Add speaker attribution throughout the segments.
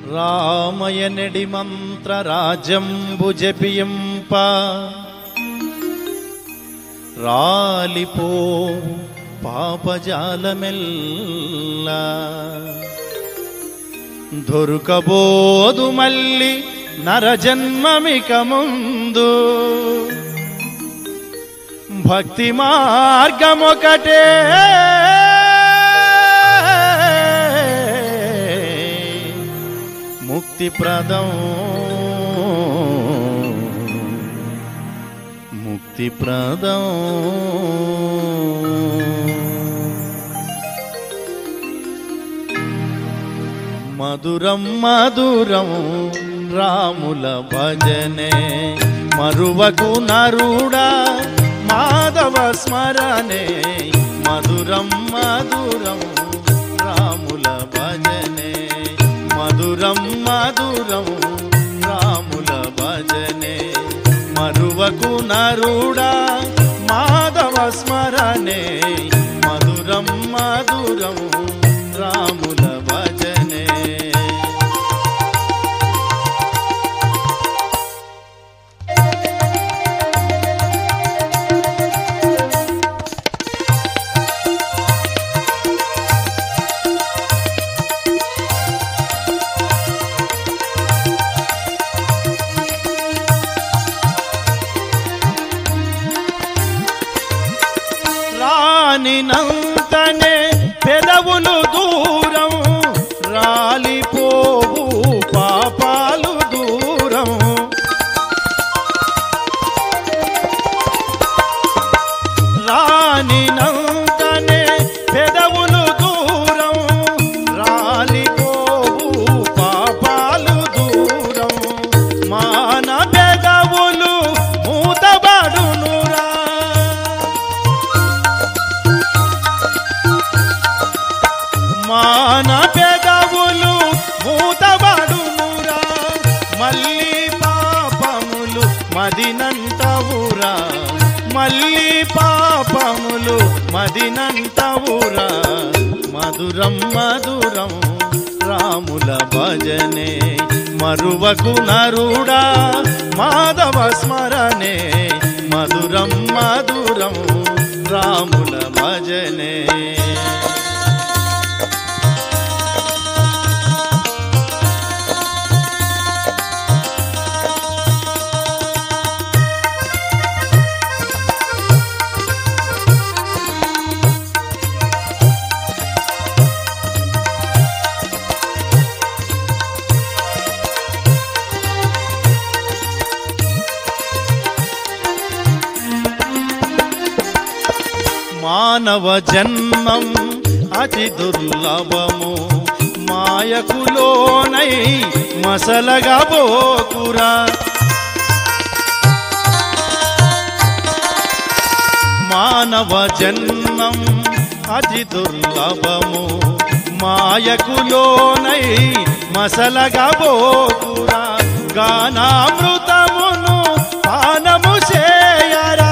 Speaker 1: రామయనడి మంత్ర రాజంబు జపింప రాలిపో పాపజాలమెల్లా దొరకబోదు మళ్ళీ నరజన్మమిక ముందు భక్తి మార్గమొకటే ముక్తి ప్రదం ముక్తి ప్రదం మధురం మధురం రాముల భజనే మరువకు నరుడా మాధవ స్మరణే మధురం మధురం రాముల భజనే మధురం మధురం రాముల భజనే మరువకు నరుడా మాధవ స్మరణే మధురం మధురం రాముల భజనే రానినంతనే పెదవులు దూరం రాలిపోవు పాపాలు దూరం రానినంతనే పెదవులు దూరం రాలిపోవు పాపాలు దూరం మాన పెదవులు మూతబడునురా మాన పెదవులు మూతబడునురా మళ్ళీ పాపములు మదినంతవురా మళ్ళీ పాపములు మదినంతవురా మధురం మధురం రాముల భజనే మరువకు నరుడా మాధవ స్మరణే మధురం మధురం రాముల భజనే మానవ జన్మం అతి దుర్లభము మాయకు లోనై మసలగా పోకురా మానవ జన్మం అతి దుర్లభము మాయకు లోనై మసలగా పోకురా గానామృతమును పానము చేయరా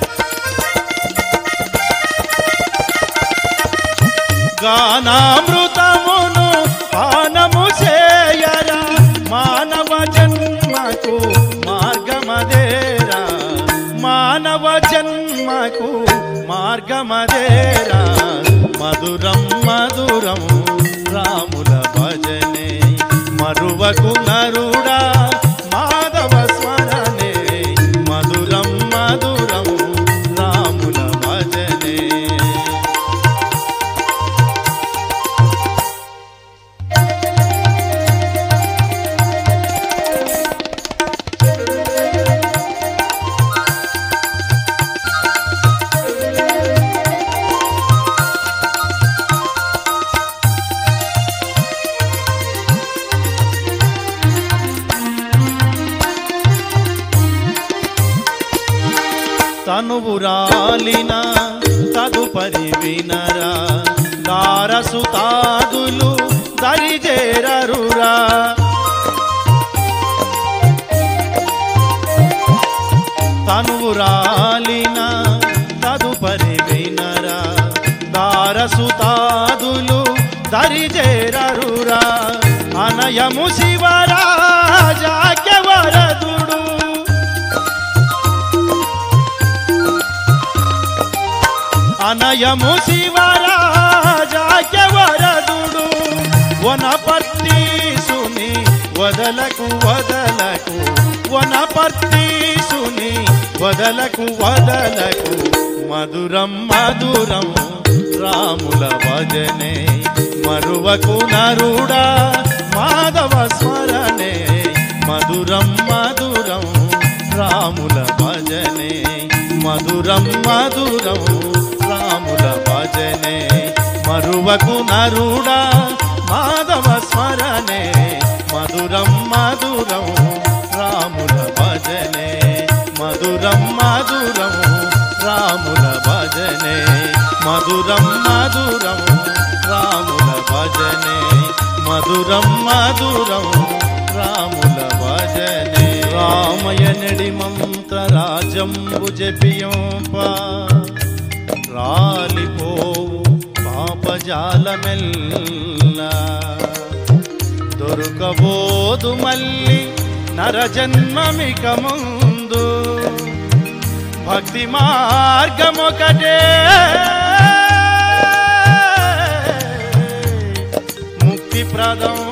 Speaker 1: గానామృతమును పానము చేయరా మానవ జన్మకు మార్గమదేరా మానవ జన్మకు మార్గమదేరా మధురం మధురం రాముల భజనే మరువకు నరుడా మాధవ స్మరణే మధురం మధురం రాముల భజనే తనువు రాలిన తదుపరి వినరా దారసుతాదులు దరిజేరరురా తనువు రాలిన తదుపరి వినరా దారసుతాదులు దరిజేరరురా అనయ అనయము శివరాజాఖ్య వరదుడు అనయము శివరాజాఖ్య వరదుడు వనపర్తీసుని వదలకు వదలకు వనపర్తీసుని వదలకు వదలకు మధురం మధురం రాముల భజనే మరువకు నరుడా మాధవ స్మరణే మధురం మధురం రాముల భజనే మధురం మధురం రాముల భజనే మరువకు నరుడా మాధవ స్మరణే మధురం మధురం రాముల భజనే మధురం మధురం రాముల భజనే మధురం మధురం రాముల భజనే మధురం మధురం రాముల భజనే రామయనడి మంత్రరాజంబు జపియోప రాలిపోవు పాపజాలమెల్ల దొరకబోదు మళ్ళీ నరజన్మమిక ముందు భక్తి మార్గమొకటే ముక్తి ప్రదం